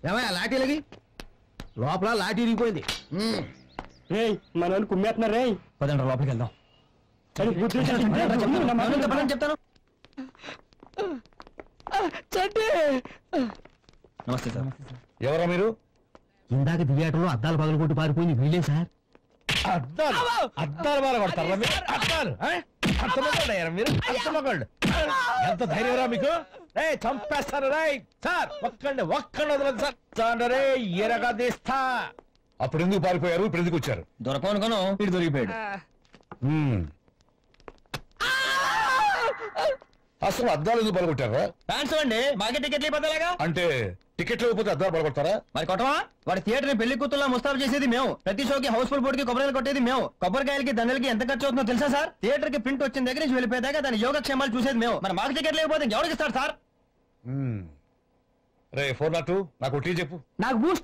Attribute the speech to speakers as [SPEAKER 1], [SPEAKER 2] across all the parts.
[SPEAKER 1] ఏమయ్యా లాఠీలకి లోపల లాఠీ ఇరిగిపోయింది ఉమ్.
[SPEAKER 2] రేయ్ మన కుమ్మేస్తున్నారు రేయ్ పదండి లోపలికి వెళ్దాం సరే కూర్చొని
[SPEAKER 1] చెప్తాను
[SPEAKER 2] నమస్తే సార్
[SPEAKER 3] ఎవరా మీరు
[SPEAKER 1] ఇందాక థియేటర్లో అద్దాలు పగలగొట్టి పారిపోయింది వీళ్ళే సార్
[SPEAKER 3] అద్దాలు అద్దాలు బాగా పడతారా మీరు అద్దాలు ఆ? అంత మగాళ్ళు అయ్యారా మీరు అంత మగాళ్ళు ఎంత ధైర్యరా మీకు రే చంపేస్తారు రే సార్ ఒక్కండి ఒక్కండి వదలదు సార్ చాలు రే ఎరగా తీస్తా అప్పుడు ఎందుకు పారిపోయారు ఇప్పుడు ఎందుకు వచ్చారు
[SPEAKER 2] దొరకనుకోను ఇటు దొరికిపోయాడు
[SPEAKER 3] హ్మ్. అసలు అద్దాలు ఎందుకు పడగొట్టారా
[SPEAKER 2] ఫ్యాన్స్ అండి మాకే టికెట్లు ఇవ్వలేగా
[SPEAKER 3] అంటే టికెట్లు ఇవ్వకపోతే అద్దాలు పడగొడతారా
[SPEAKER 2] మరి కొట్టవా వాడి థియేటర్ పెళ్లి కూతుర్లా ముస్తాబు చేసేది మేము ప్రతి షోకి హౌస్ఫుల్ బోర్డుకి కొబ్బరికాయలు కొట్టేది మేము కొబ్బరికాయలకి దండలకి ఎంత ఖర్చు అవుతుందో తెలుసా సార్ థియేటర్ కి ప్రింట్ వచ్చిన దగ్గర నుంచి వెళ్ళిపోయేదాకా దాని యోగక్షేమాలు చూసేది మేము మరి మాకు టికెట్ లేకపోతే ఎవరికి ఇస్తారు సార్
[SPEAKER 3] హ్మ్. రే ఫోర్ నాట్ నాకు టీ చెప్పు
[SPEAKER 1] నాకు బూస్ట్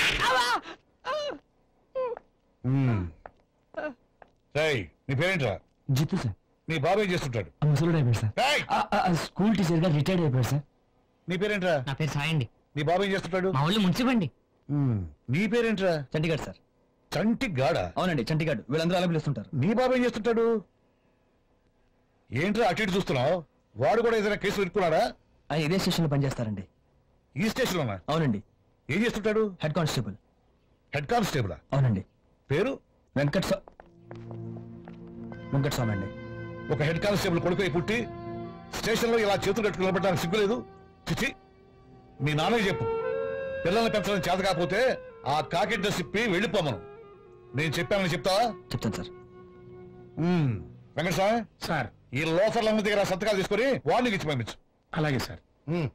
[SPEAKER 3] హ్మ్. రేయ్ నీ పేరేంట్రా
[SPEAKER 1] జిత్తు సార్
[SPEAKER 3] నీ బాబు ఏం చేస్తుంటాడు
[SPEAKER 1] ముసలుడు అయిపోయాడు సార్
[SPEAKER 3] రేయ్
[SPEAKER 1] స్కూల్ టీచర్ గా రిటైర్డ్ అయిపోయాడు సార్
[SPEAKER 3] నీ పేరేంట్రా
[SPEAKER 1] నా పేరు సాయి అండి
[SPEAKER 3] నీ బాబు ఏం చేస్తుంటాడు
[SPEAKER 1] మా ఊళ్ళో మున్సిపండి
[SPEAKER 3] హ్మ్. నీ పేరేంట్రా
[SPEAKER 2] చంటిగాడ్ సార్
[SPEAKER 3] చంటి గాడ
[SPEAKER 2] అవునండి చంటిగాడ్ వీళ్ళందరూ అలా పిలుస్తుంటారు
[SPEAKER 3] నీ బాబు ఏం చేస్తుంటాడు ఏంట్రా అటు ఇటు చూస్తున్నావు వాడు కూడా ఏదైనా కేసు పెట్టుకున్నాడా
[SPEAKER 2] ఆయన ఇదే స్టేషన్ లో పనిచేస్తారండి
[SPEAKER 3] ఈ స్టేషన్ లోనా
[SPEAKER 2] అవునండి
[SPEAKER 3] ఏం చేస్తుంటాడు
[SPEAKER 2] హెడ్ కానిస్టేబుల్
[SPEAKER 3] హెడ్ కానిస్టేబుల్
[SPEAKER 2] అవునండి
[SPEAKER 3] పేరు
[SPEAKER 2] వెంకట్ స్వా వెంకట్ స్వామి అండి
[SPEAKER 3] ఒక హెడ్ కానిస్టేబుల్ కొడుకు పుట్టి స్టేషన్ లో ఇలా చేతులు కట్టుకుని నిలబడడానికి సిగ్గులేదు చిచి మీ నాన్నకి చెప్పు పిల్లల్ని పెంచడం చేత కాకపోతే ఆ కాకి డ్రెస్ ఇప్పి వెళ్ళిపోమను నేను చెప్పానని చెప్తావా
[SPEAKER 2] చెప్తాను సార్
[SPEAKER 3] మ్మ్. వెంకటస్వామి
[SPEAKER 4] సార్
[SPEAKER 3] ఈ లోఫర్లందరి దగ్గర సంతకాలు తీసుకొని వార్నింగ్ ఇచ్చి పంపించు
[SPEAKER 4] అలాగే సార్
[SPEAKER 3] మ్మ్.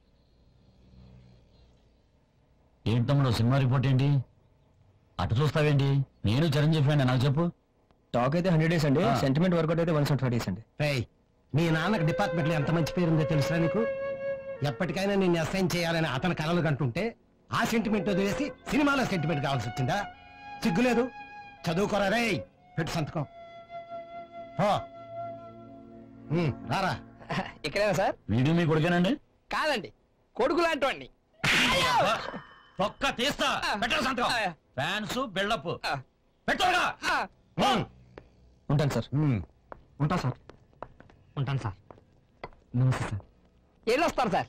[SPEAKER 5] ఏంటి తమ్ముడు సినిమా రిపోర్ట్ ఏంటి అటు చూస్తావేంటి నేను చిరంజీవి ఫ్రెండ్ నాకు చెప్పు
[SPEAKER 2] టాక్ అయితే హండ్రెడ్ డేస్ అండి
[SPEAKER 5] ఆ.
[SPEAKER 2] సెంటిమెంట్ వర్కౌట్ అయితే వన్ సెవెంటీ ఫైవ్ డేస్ అండి
[SPEAKER 1] రేయ్ మీ నాన్నకి డిపార్ట్మెంట్ లో ఎంత మంచి పేరుందో తెలుసా నీకు ఎప్పటికైనా నిన్ను అసైన్ చేయాలని అతని కలలు కంటుంటే ఆ సెంటిమెంట్ వదిలేసి సినిమాలో సెంటిమెంట్ కావాల్సి వచ్చిందా సిగ్గులేదు చదువుకోరా రేయ్ పెట్టు సంతకం పో. ఉమ్, రారా
[SPEAKER 6] ఇక్కడేనా సార్
[SPEAKER 5] వీడియో మీ కొడుకేనండి
[SPEAKER 6] కాదండి కొడుకు లాంటి వాడిని
[SPEAKER 5] ఒక్క తీస్తా పెట్టరు సంతకం ఫ్యాన్స్ బిల్డప్ పెట్టరుగా
[SPEAKER 1] ఉమ్,
[SPEAKER 2] ఉంటాను సార్
[SPEAKER 3] మ్మ్.
[SPEAKER 1] ఉంటా సార్ ఉంటాను సార్ నమస్తే సార్
[SPEAKER 6] వెళ్ళొస్తాను సార్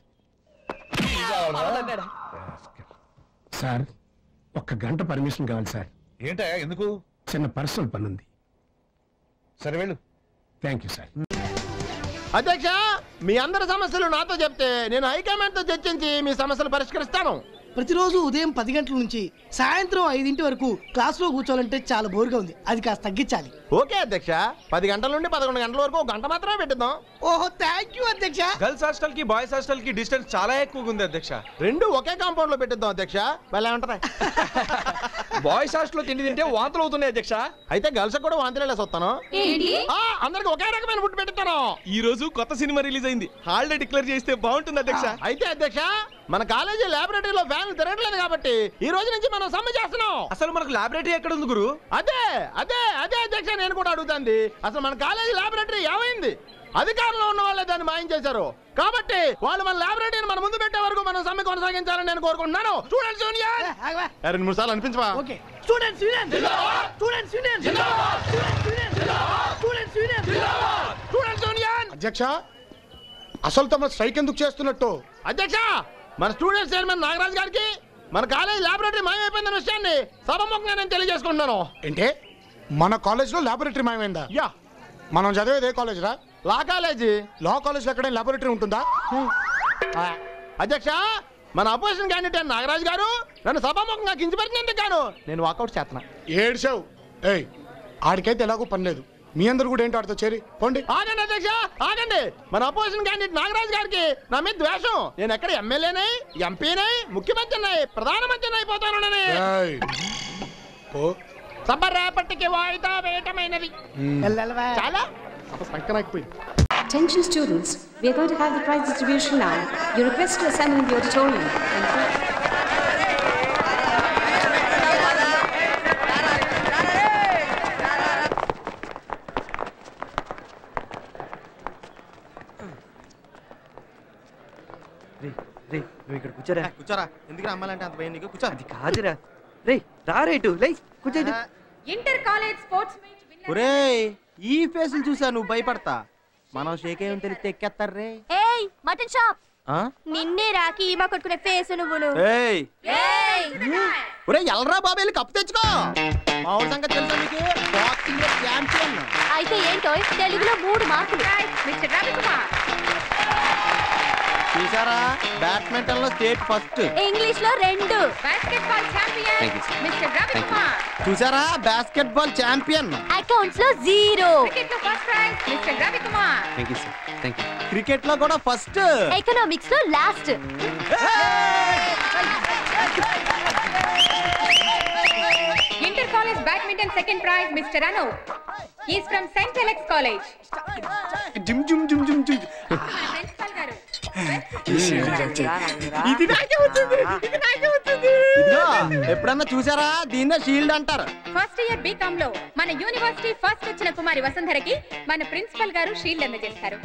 [SPEAKER 6] అవునండి.
[SPEAKER 4] సార్ ఒక్క గంట పర్మిషన్ కావాలి సార్
[SPEAKER 3] ఏంటయ్యా ఎందుకు
[SPEAKER 4] చిన్న పర్సనల్ పని ఉంది
[SPEAKER 3] సరే వెళ్ళు
[SPEAKER 4] థ్యాంక్ యూ సార్
[SPEAKER 7] అధ్యక్ష మీ అందరి సమస్యలు నాతో చెప్తే నేను హైకమాండ్ తో చర్చించి మీ సమస్యలు పరిష్కరిస్తాను
[SPEAKER 8] ప్రతిరోజు ఉదయం పది గంటల నుంచి సాయంత్రం ఐదింటి వరకు క్లాస్ లో కూర్చోవాలంటే చాలా బోర్గా ఉంది అది కాస్త తగ్గించాలి
[SPEAKER 7] ఓకే అధ్యక్ష పది గంటల నుండి పదకొండు గంటల వరకు ఒక గంట మాత్రమే పెట్టిద్దాం
[SPEAKER 8] ఓహో థ్యాంక్ యూ అధ్యక్ష
[SPEAKER 9] గర్ల్స్ హాస్టల్ కి బాయ్స్ హాస్టల్ కి డిస్టెన్స్ చాలా ఎక్కువగా ఉంది అధ్యక్ష
[SPEAKER 7] రెండు ఒకే కాంపౌండ్ లో పెట్టిద్దాం అధ్యక్ష భలే ఉంటది
[SPEAKER 9] బాయ్స్ హాస్టల్ లో తిండి తింటే వాంతులు అవుతున్నాయి అధ్యక్ష
[SPEAKER 7] అయితే గర్ల్స్ కూడా వాంతిలేసి వస్తాను ఆ, అందరికి ఒకే రకమైన ఫుడ్ పెట్టిస్తాను
[SPEAKER 9] ఈ రోజు కొత్త సినిమా రిలీజ్ అయింది హాలిడే డిక్లేర్ చేస్తే బాగుంటుంది అధ్యక్ష
[SPEAKER 7] అయితే అధ్యక్ష మన కాలేజీ లాబొరేటరీలో ఫ్యాన్లు తిరగట్లేదు కాబట్టి ఈ రోజు నుంచి మనం సమ్మె చేస్తున్నాం
[SPEAKER 9] అసలు మనకు లాబొరేటరీ ఎక్కడ ఉంది గురు
[SPEAKER 7] అదే అదే అదే అధ్యక్ష నేను కూడా అడుగుతాంది అసలు మన కాలేజీ లాబొరేటరీ ఏమైంది అధికారంలో ఉన్న వాళ్ళే దాన్ని మాయం చేశారు కాబట్టి వాళ్ళు మన లాబొరేటరీని మన ముందు పెట్టే వరకు మనం సమ్మె కొనసాగించాలని నేను కోరుకుంటున్నాను స్టూడెంట్స్ యూనియన్
[SPEAKER 8] ఆగవా.
[SPEAKER 7] రెండు మూడు సార్లు అనిపించవా
[SPEAKER 8] okay students union students union students union students union
[SPEAKER 7] students union
[SPEAKER 4] అధ్యక్ష అసలు తమ స్ట్రైక్ ఎందుకు చేస్తున్నట్టు
[SPEAKER 7] అధ్యక్ష మన స్టూడెంట్స్ చైర్మన్ నాగరాజ్ గారికి మన కాలేజ్ లాబొరేటరీ మాయమైపోయిందన్న విషయాన్ని సభముఖంగా నేను తెలియజేసుకుంటున్నాను
[SPEAKER 4] ఏంటే మన కాలేజ్ లో లాబొరేటరీ మాయమైందా
[SPEAKER 7] యా
[SPEAKER 4] మనం చదివేది ఏ కాలేజ్ రా
[SPEAKER 7] లా కాలేజీ
[SPEAKER 4] లా కాలేజ్ లో ఎక్కడ లాబొరేటరీ ఉంటుందా
[SPEAKER 7] ఆ, అధ్యక్ష మన అపోజిషన్ క్యాండిడేట్ నాగరాజ్ గారు నన్ను సభాముఖంగా కించపరిచినందుకు గాను నేను వాకౌట్ చేస్తున్నా
[SPEAKER 4] ఏడ్చావు ఏయ్ ఆడికైతే ఎలాగో పని లేదు మీ అందరు కూడా ఏంటో ఆడితో చేరి పోండి
[SPEAKER 7] ఆగండి అధ్యక్ష ఆగండి మన అపోజిషన్ క్యాండిడేట్ నాగరాజ్ గారికి నా మీద ద్వేషం నేను ఎక్కడ ఎమ్మెల్యేనై ఎంపీనై ముఖ్యమంత్రినై ప్రధానమంత్రిని అయిపోతాను
[SPEAKER 4] ఏయ్. పో
[SPEAKER 7] సభ రేపటికి వాయిదా వేయటమైనది
[SPEAKER 8] వెళ్ళవా
[SPEAKER 7] చాలా సభ సంకనాకపోయింది
[SPEAKER 10] Attention students, we are going to have the prize distribution now. You're requested to assemble in the auditorium. Thank you.
[SPEAKER 11] రే నువ్వు ఇక్కడ కూర్చోరా
[SPEAKER 2] కూర్చోరా ఎందుకు అమ్మాలంటే అంత భయం నీకు కూర్చో
[SPEAKER 11] అది కాదురా రే రా రేటు లై కూర్చో ఇది.
[SPEAKER 12] ఇంటర్ కాలేజ్ స్పోర్ట్స్
[SPEAKER 2] ఒరేయ్ ఈ ఫేసులు చూసా నువ్వు భయపడతా మనం షేక్ ఏం తెలిస్తే ఎక్కేస్తారు రే
[SPEAKER 13] ఏయ్ మటన్ షాప్
[SPEAKER 2] ఆ?
[SPEAKER 13] నిన్నే రాకి ఈమా కొట్టుకునే ఫేస్ నువ్వును
[SPEAKER 2] ఏయ్ ఒరే ఎల్రా బాబు వెళ్ళి కప్పు తెచ్చుకో మా ఊరి సంగతి తెలుసా మీకు బాక్సింగ్ లో ఛాంపియన్
[SPEAKER 13] అయితే ఏంటో తెలుగులో మూడు మార్కులు
[SPEAKER 12] మిస్టర్ రవికుమార్
[SPEAKER 2] చూసారా బ్యాడ్మింటన్ లో స్టేట్ ఫస్ట్
[SPEAKER 13] ఇంగ్లీష్ లో రెండు
[SPEAKER 12] basketball champion
[SPEAKER 2] Thank you, sir.
[SPEAKER 12] Mister Ravikumar
[SPEAKER 2] చూసారా బాస్కెట్ బాల్ ఛాంపియన్
[SPEAKER 13] అకౌంట్స్ లో జీరో
[SPEAKER 12] క్రికెట్ లో first prize mister Ravikumar
[SPEAKER 11] thank you sir thank you
[SPEAKER 2] cricket లో కూడా ఫస్ట్
[SPEAKER 13] ఎకనామిక్స్ లో last
[SPEAKER 12] inter college badminton second prize mister Anu is from saint Alex's college
[SPEAKER 2] gym gym gym gym gym
[SPEAKER 12] principal గారు
[SPEAKER 2] ఇది నాకే వచ్చింది ఇది నాకే వచ్చింది ఇదిగో ఎప్పుడన్నా చూసారా దీన్నే షీల్డ్ అంటారు
[SPEAKER 12] ఫస్ట్ ఇయర్ బీకామ్ లో మన యూనివర్సిటీ ఫస్ట్ వచ్చిన కుమారి వసుంధరకి మన ప్రిన్సిపల్ గారు షీల్డ్ అందజేస్తారు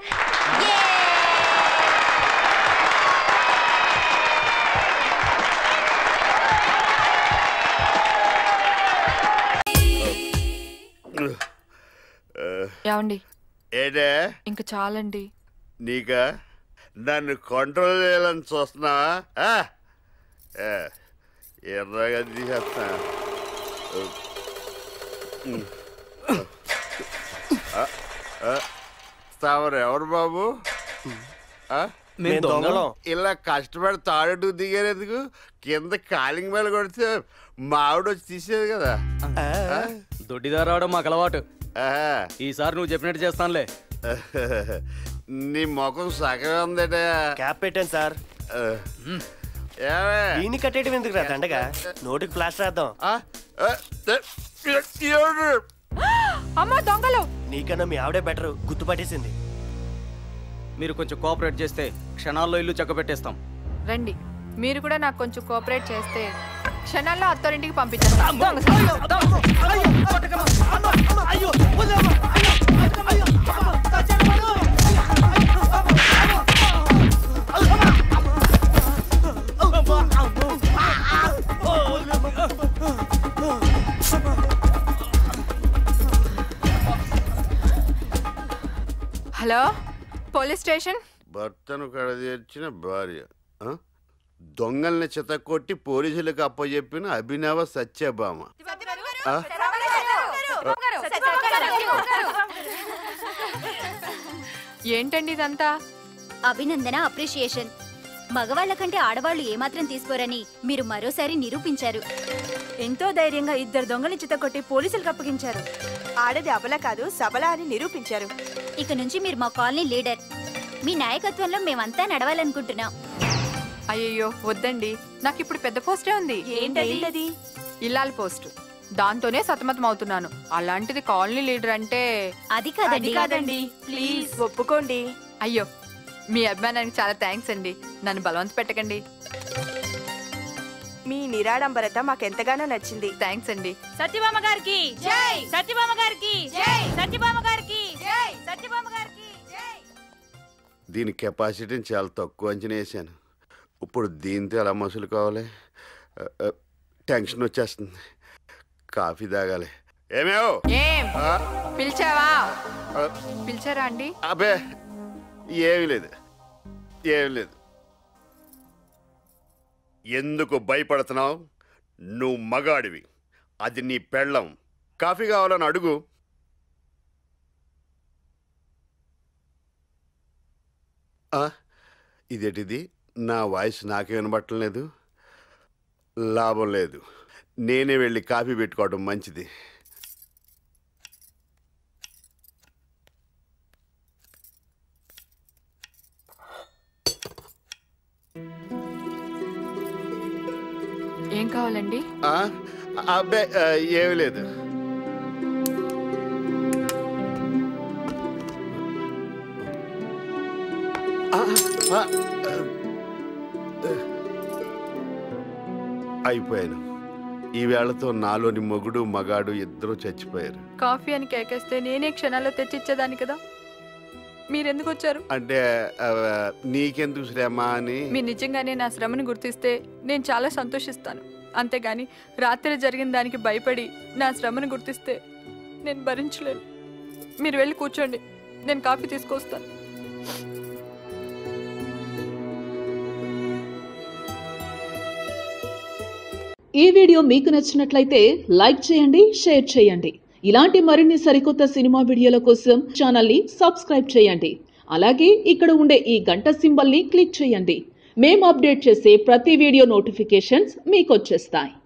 [SPEAKER 14] ఏమండి
[SPEAKER 15] ఏడే
[SPEAKER 14] ఇంక చాలండి
[SPEAKER 15] నీకా నన్ను కంట్రోల్ చేయాలని చూస్తున్నావా ఆ? ఏ, ఎర్రగా తీసేస్తా ఉమ్. ఆ, ఆ, తమరు ఎవరు బాబు ఆ?
[SPEAKER 11] మేము దొంగలం.
[SPEAKER 15] ఇలా కష్టపడి తాడటు దిగారు ఎందుకు కింద కాలింగ్ మీద కొడితే మావిడ వచ్చి తీసేది కదా
[SPEAKER 16] దొడ్డిదా రావడం మాకు అలవాటు ఈసారి నువ్వు చెప్పినట్టు చేస్తానులే
[SPEAKER 15] నీ ముఖం సగం ఉందట
[SPEAKER 11] క్యాప్ పెట్టాను సార్ దీన్ని కట్టేయడం ఎందుకు రా దండగా నోటికి ప్లాస్టర్ వేద్దాం
[SPEAKER 14] అమ్మా దొంగలు
[SPEAKER 11] నీకన్నా మీ ఆవిడే బెటర్ గుర్తుపట్టేసింది
[SPEAKER 16] మీరు కొంచెం కోఆపరేట్ చేస్తే క్షణాల్లో ఇల్లు చక్క పెట్టేస్తాం
[SPEAKER 14] రండి మీరు కూడా నాకు కొంచెం కోఆపరేట్ చేస్తే క్షణాల్లో అత్తారింటికి పంపించేస్తాం దొంగ సచ్చినోడు. హలో పోలీస్ స్టేషన్
[SPEAKER 15] భర్తను కడదీర్చిన భార్య ఆ? దొంగల్ని చితకొట్టి పోలీసులకు అప్పచెప్పిన అభినవ సత్యభామ ఆ?
[SPEAKER 14] ఏంటండి ఇదంతా
[SPEAKER 13] అభినందన అప్రిషియేషన్ మగవాళ్ళ కంటే ఆడవాళ్ళు ఏమాత్రం తీసుకోరని మీరు మరోసారి నిరూపించారు
[SPEAKER 17] ఎంతో ధైర్యంగా ఇద్దరు దొంగని చిత్తకొట్టి పోలీసులకు అప్పగించారు ఆడది అబల కాదు సబల అని నిరూపించారు
[SPEAKER 13] ఇక నుంచి మీరు మా కాలనీ లీడర్ మీ నాయకత్వంలో మేమంతా నడవాలనుకుంటున్నాం
[SPEAKER 14] అయ్యయ్యో వద్దండి నాకు ఇప్పుడు పెద్ద పోస్టే ఉంది
[SPEAKER 17] ఏంటది?
[SPEAKER 14] ఇల్లాల పోస్ట్ దాంతోనే సతమతం అవుతున్నాను అలాంటిది కాలనీ లీడర్ అంటే
[SPEAKER 13] అది
[SPEAKER 17] అది కాదండి ప్లీజ్ ఒప్పుకోండి
[SPEAKER 14] అయ్యో మీ అభిమానానికి చాలా థ్యాంక్స్ అండి నన్ను బలవంత పెట్టకండి
[SPEAKER 17] మీ నిరాడంబరత మాకెంతగానో నచ్చింది
[SPEAKER 14] థ్యాంక్స్ అండి
[SPEAKER 17] సత్యభామ గారికి జై సత్యభామ గారికి జై సత్యభామ గారికి జై సత్యభామ గారికి
[SPEAKER 15] దీని కెపాసిటీని చాలా తక్కువ అంచనా వేసాను ఇప్పుడు దీంతో ఎలా మసులు కావాలి ఆ, ఆ, టెన్షన్ వచ్చేస్తుంది కాఫీ తాగాలి ఏమేవ్
[SPEAKER 14] ఏం
[SPEAKER 15] ఆ,
[SPEAKER 14] పిలిచావా
[SPEAKER 15] ఆ,
[SPEAKER 14] పిలిచారా అండి
[SPEAKER 15] అబే ఏమీ లేదు ఏమీ లేదు ఎందుకు భయపడుతున్నావు నువ్వు మగాడివి అది నీ పెళ్ళం కాఫీ కావాలని అడుగు ఆ, ఇదేంటిది నా వాయిస్ నాకే వినబట్టలేదు లాభం లేదు నేనే వెళ్ళి కాఫీ పెట్టుకోవడం మంచిది
[SPEAKER 14] ఏం కావాలండి
[SPEAKER 15] ఆ, అబ్బే ఆ, ఏమీ లేదు ఆ, ఆ, అయిపోయాను ఈ వేళతో నాలోని మొగుడు మగాడు ఇద్దరూ చచ్చిపోయారు
[SPEAKER 14] కాఫీ అని కేకేస్తే నేనే క్షణాల్లో తెచ్చిచ్చేదాన్ని కదా మీరు ఎందుకు వచ్చారు
[SPEAKER 15] అంటే ఆ, నీకెందుకు శ్రమ అని
[SPEAKER 14] మీరు నిజంగానే నా శ్రమను గుర్తిస్తే నేను చాలా సంతోషిస్తాను అంతేగాని రాత్రి జరిగిన దానికి భయపడి నా శ్రమను గుర్తిస్తే నేను భరించలేను మీరు వెళ్ళి కూర్చోండి నేను కాఫీ తీసుకొస్తాను
[SPEAKER 18] ఈ వీడియో మీకు నచ్చినట్లయితే లైక్ చేయండి షేర్ చేయండి ఇలాంటి మరిన్ని సరికొత్త సినిమా వీడియోల కోసం ఛానల్ని సబ్స్క్రైబ్ చేయండి అలాగే ఇక్కడ ఉండే ఈ గంట సింబల్ని క్లిక్ చేయండి మేము అప్డేట్ చేసే ప్రతి వీడియో నోటిఫికేషన్స్ మీకు వచ్చేస్తాయి